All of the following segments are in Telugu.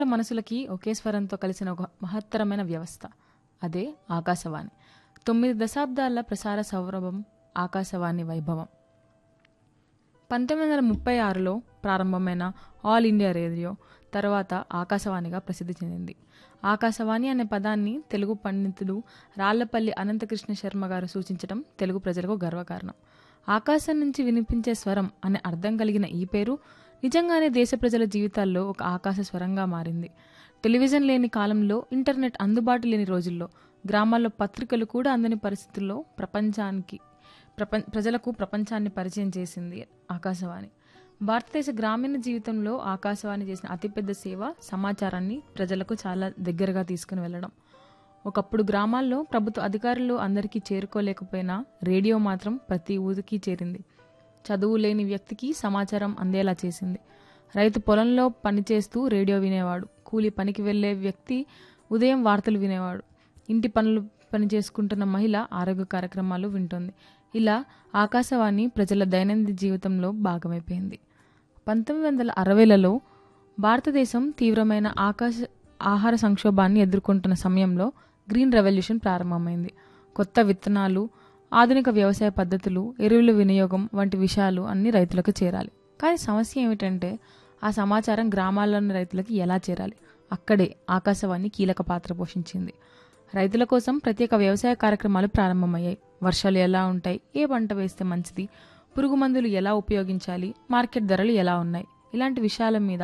మనసులకి ఒకే స్వరంతో కలిసిన ఒక మహత్తరమైన వ్యవస్థ అదే ఆకాశవాణి తొమ్మిది దశాబ్దాల ప్రసార సౌరభం ఆకాశవాణి వైభవం పంతొమ్మిది వందల ముప్పై ఆరులో ప్రారంభమైన ఆల్ ఇండియా రేడియో తర్వాత ఆకాశవాణిగా ప్రసిద్ధి చెందింది ఆకాశవాణి అనే పదాన్ని తెలుగు పండితుడు రాళ్లపల్లి అనంతకృష్ణ శర్మ గారు సూచించడం తెలుగు ప్రజలకు గర్వకారణం ఆకాశం నుంచి వినిపించే స్వరం అనే అర్థం కలిగిన ఈ పేరు నిజంగానే దేశ ప్రజల జీవితాల్లో ఒక ఆకాశ స్వరంగా మారింది టెలివిజన్ లేని కాలంలో ఇంటర్నెట్ అందుబాటు లేని రోజుల్లో గ్రామాల్లో పత్రికలు కూడా అందని పరిస్థితుల్లో ప్రపంచానికి ప్రపంచ ప్రజలకు ప్రపంచాన్ని పరిచయం చేసింది ఆకాశవాణి భారతదేశ గ్రామీణ జీవితంలో ఆకాశవాణి చేసిన అతిపెద్ద సేవ సమాచారాన్ని ప్రజలకు చాలా దగ్గరగా తీసుకుని వెళ్ళడం ఒకప్పుడు గ్రామాల్లో ప్రభుత్వ అధికారులు అందరికీ చేరుకోలేకపోయినా రేడియో మాత్రం ప్రతి ఊరికి చేరింది చదువు లేని వ్యక్తికి సమాచారం అందేలా చేసింది రైతు పొలంలో పనిచేస్తూ రేడియో వినేవాడు కూలి పనికి వెళ్ళే వ్యక్తి ఉదయం వార్తలు వినేవాడు ఇంటి పనులు పని చేసుకుంటున్న మహిళ ఆరోగ్య కార్యక్రమాలు వింటోంది ఇలా ఆకాశవాణి ప్రజల దైనందిన జీవితంలో భాగమైపోయింది పంతొమ్మిది వందల అరవైలలో భారతదేశం తీవ్రమైన ఆకాశ ఆహార సంక్షోభాన్ని ఎదుర్కొంటున్న సమయంలో గ్రీన్ రెవల్యూషన్ ప్రారంభమైంది కొత్త విత్తనాలు ఆధునిక వ్యవసాయ పద్ధతులు ఎరువుల వినియోగం వంటి విషయాలు అన్ని రైతులకు చేరాలి కానీ సమస్య ఏమిటంటే ఆ సమాచారం గ్రామాల్లోని రైతులకు ఎలా చేరాలి అక్కడే ఆకాశవాణి కీలక పాత్ర పోషించింది రైతుల కోసం ప్రత్యేక వ్యవసాయ కార్యక్రమాలు ప్రారంభమయ్యాయి వర్షాలు ఎలా ఉంటాయి ఏ పంట వేస్తే మంచిది పురుగు మందులు ఎలా ఉపయోగించాలి మార్కెట్ ధరలు ఎలా ఉన్నాయి ఇలాంటి విషయాల మీద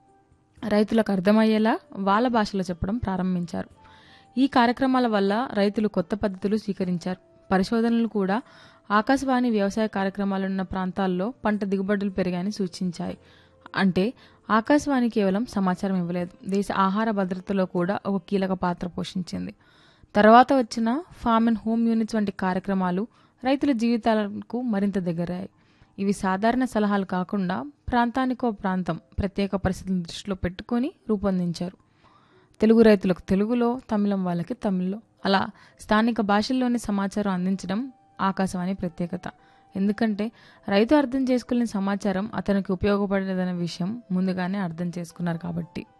రైతులకు అర్థమయ్యేలా వాళ్ళ భాషలో చెప్పడం ప్రారంభించారు ఈ కార్యక్రమాల వల్ల రైతులు కొత్త పద్ధతులు స్వీకరించారు పరిశోధనలు కూడా ఆకాశవాణి వ్యవసాయ కార్యక్రమాలున్న ప్రాంతాల్లో పంట దిగుబడులు పెరిగాయని సూచించాయి అంటే ఆకాశవాణి కేవలం సమాచారం ఇవ్వలేదు దేశ ఆహార భద్రతలో కూడా ఒక కీలక పాత్ర పోషించింది తర్వాత వచ్చిన ఫార్మ్ అండ్ హోమ్ యూనిట్స్ వంటి కార్యక్రమాలు రైతుల జీవితాలకు మరింత దగ్గరయ్యాయి ఇవి సాధారణ సలహాలు కాకుండా ప్రాంతానికో ప్రాంతం ప్రత్యేక పరిస్థితులను దృష్టిలో పెట్టుకొని రూపొందించారు తెలుగు రైతులకు తెలుగులో తమిళం వాళ్ళకి తమిళ్లో అలా స్థానిక భాషల్లోని సమాచారం అందించడం ఆకాశవాణి ప్రత్యేకత ఎందుకంటే రైతు అర్థం చేసుకోలేని సమాచారం అతనికి ఉపయోగపడేదనే విషయం ముందుగానే అర్థం చేసుకున్నారు కాబట్టి